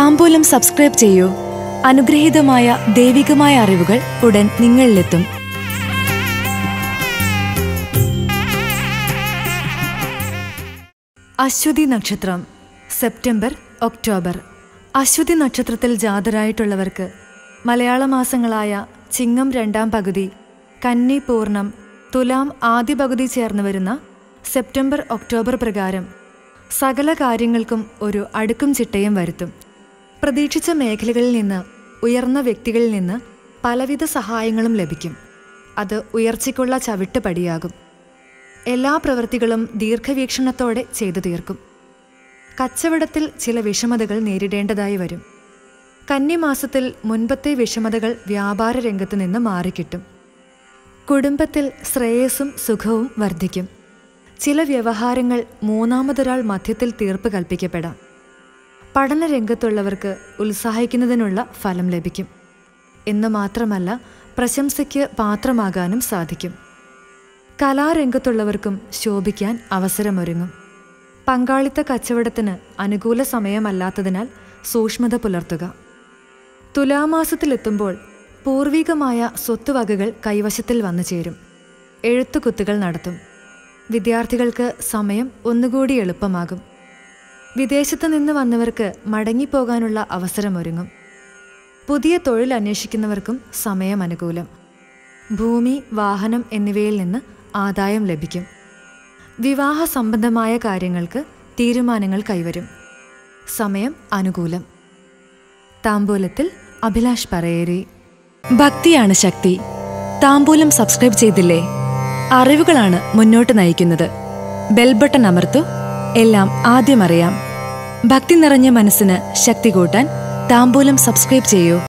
താമ്പൂലം subscribe ചെയ്യൂ അനുഗ്രഹീതമായ ദൈവികമായ അറിവുകൾ ഉടൻ നിങ്ങളിലെത്തും അശ്വതി നക്ഷത്രം സെപ്റ്റംബർ ഒക്ടോബർ അശ്വതി നക്ഷത്രത്തിൽ ജാതരായിട്ടുള്ളവർക്ക് മലയാള മാസങ്ങളായ ചിങ്ങം രണ്ടാം പകുതി കന്നി പൂർണം തുലാം ആദ്യ പകുതി ചേർന്ന് വരുന്ന സെപ്റ്റംബർ ഒക്ടോബർ പ്രകാരം സകല കാര്യങ്ങൾക്കും ഒരു അടുക്കും ചിട്ടയും വരുത്തും പ്രതീക്ഷിച്ച മേഖലകളിൽ നിന്ന് ഉയർന്ന വ്യക്തികളിൽ നിന്ന് പലവിധ സഹായങ്ങളും ലഭിക്കും അത് ഉയർച്ചയ്ക്കുള്ള ചവിട്ട് പടിയാകും എല്ലാ പ്രവൃത്തികളും ദീർഘവീക്ഷണത്തോടെ ചെയ്തു തീർക്കും കച്ചവടത്തിൽ ചില വിഷമതകൾ നേരിടേണ്ടതായി വരും കന്നിമാസത്തിൽ മുൻപത്തെ വിഷമതകൾ വ്യാപാര രംഗത്ത് നിന്ന് മാറിക്കിട്ടും കുടുംബത്തിൽ ശ്രേയസ്സും സുഖവും വർദ്ധിക്കും ചില വ്യവഹാരങ്ങൾ മൂന്നാമതൊരാൾ മധ്യത്തിൽ തീർപ്പ് കൽപ്പിക്കപ്പെടാം പഠന രംഗത്തുള്ളവർക്ക് ഉത്സാഹിക്കുന്നതിനുള്ള ഫലം ലഭിക്കും എന്ന് മാത്രമല്ല പ്രശംസയ്ക്ക് പാത്രമാകാനും സാധിക്കും കലാരംഗത്തുള്ളവർക്കും ശോഭിക്കാൻ അവസരമൊരുങ്ങും പങ്കാളിത്ത കച്ചവടത്തിന് അനുകൂല സമയമല്ലാത്തതിനാൽ സൂക്ഷ്മത പുലർത്തുക തുലാമാസത്തിലെത്തുമ്പോൾ പൂർവികമായ സ്വത്തുവകകൾ കൈവശത്തിൽ വന്നു ചേരും എഴുത്തുകുത്തുകൾ നടത്തും വിദ്യാർത്ഥികൾക്ക് സമയം ഒന്നുകൂടി എളുപ്പമാകും വിദേശത്ത് നിന്ന് വന്നവർക്ക് മടങ്ങിപ്പോകാനുള്ള അവസരമൊരുങ്ങും പുതിയ തൊഴിൽ അന്വേഷിക്കുന്നവർക്കും സമയം അനുകൂലം ഭൂമി വാഹനം എന്നിവയിൽ നിന്ന് ആദായം ലഭിക്കും വിവാഹ സംബന്ധമായ കാര്യങ്ങൾക്ക് തീരുമാനങ്ങൾ കൈവരും സമയം അനുകൂലം താമ്പൂലത്തിൽ അഭിലാഷ് പറയേരി ഭക്തിയാണ് ശക്തി താമ്പൂലം സബ്സ്ക്രൈബ് ചെയ്തില്ലേ അറിവുകളാണ് മുന്നോട്ട് നയിക്കുന്നത് ബെൽബട്ടൺ അമർത്തു എല്ലാം ആദ്യം അറിയാം ഭക്തി നിറഞ്ഞ മനസ്സിന് ശക്തി കൂട്ടാൻ താമ്പൂലം സബ്സ്ക്രൈബ് ചെയ്യൂ